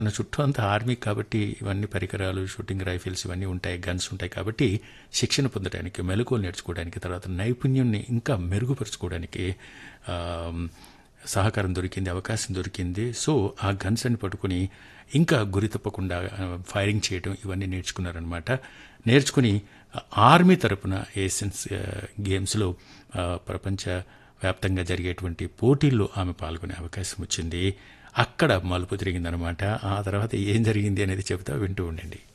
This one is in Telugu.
నా చుట్టూ అంతా ఆర్మీ కాబట్టి ఇవన్నీ పరికరాలు షూటింగ్ రైఫిల్స్ ఇవన్నీ ఉంటాయి గన్స్ ఉంటాయి కాబట్టి శిక్షణ పొందడానికి మెలకువలు నేర్చుకోవడానికి తర్వాత నైపుణ్యాన్ని ఇంకా మెరుగుపరుచుకోవడానికి ఆ, సహకారం దొరికింది అవకాశం దొరికింది సో ఆ గన్స్ అని పట్టుకుని ఇంకా గురి తప్పకుండా ఆ, ఫైరింగ్ చేయడం ఇవన్నీ నేర్చుకున్నారనమాట నేర్చుకుని ఆర్మీ తరపున ఏషియన్స్ ఆ, గేమ్స్లో ఆ, ప్రపంచ వ్యాప్తంగా జరిగేటువంటి పోటీల్లో ఆమె పాల్గొనే అవకాశం వచ్చింది అక్కడ మలుపు తిరిగిందనమాట ఆ తర్వాత ఏం జరిగింది అనేది చెబుతా వింటూ ఉండండి